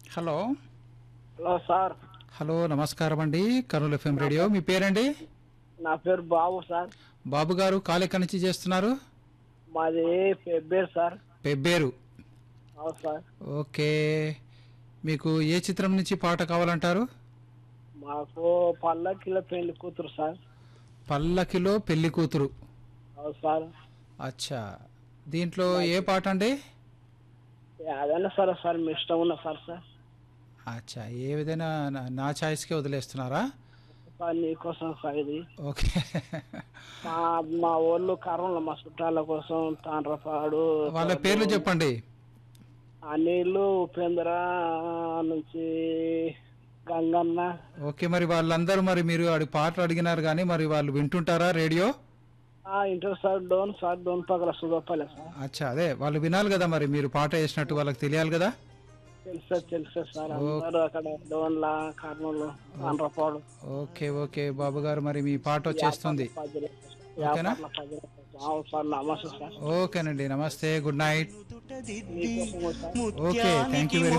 Hello hello sir hello నమస్కారం అండి Kurnool FM radio మీ పేరండి నా పేరు బాబు సార్ బాబు గారు కాల్ ఎక్కడి నుంచి చేస్తున్నారు మాది పెబ్బేరు సార్ పెబ్బేరు అవును సార్ ఓకే మీకు ఏ చిత్రం నుంచి పాట కావాలంటారు మాకు పల్లకిలో పెళ్లి కూతురు సార్ పల్లకిలో పెళ్లి కూతురు అవును సార్ అచ్చా దీంట్లో ఏ పాట అండి అదైనా సరే సార్ మీ ఇష్టం ఉన్న సార్ సార్ అచ్చా ఏ విధంగా నా- నా ఛాయిస్కే వదిలేస్తున్నారా సార్ నీకోసం సార్ ఇది ఓకే మా మా ఊళ్ళు కర్నూలు మా చుట్టాల కోసం తాండ్రపాడు వాళ్ళ పేర్లు చెప్పండి అనిలు ఉపేంద్ర నుంచి గంగన్న ఓకే మరి వాళ్ళందరూ మరి మీరు ఆడి పాటలు అడిగినారు కానీ మరి వాళ్ళు వింటుంటారా రేడియో ఆ, inter sir Dhone sir Dhone పక్కల సుగప్పలే సార్ అచ్చా అదే వాళ్ళు వినాలి కదా మరి మీరు పాట వేసినట్టు వాళ్ళకి తెలియాలి కదా తెలుసా తెలుసా సార్ అందరూ అక్కడ డోన్లా కర్నూలు తాండ్రపాడు ఓకే ఓకే బాబు గారు మరి మీ పాట వచ్చేస్తుంది పదిలే ఓకేనా? వ్యాపారాల పదిలే. అవును సార్ నమస్తే సార్ ఓకేనండి నమస్తే గుడ్ నైట్ మీకోసం కూడా sir okay thank you very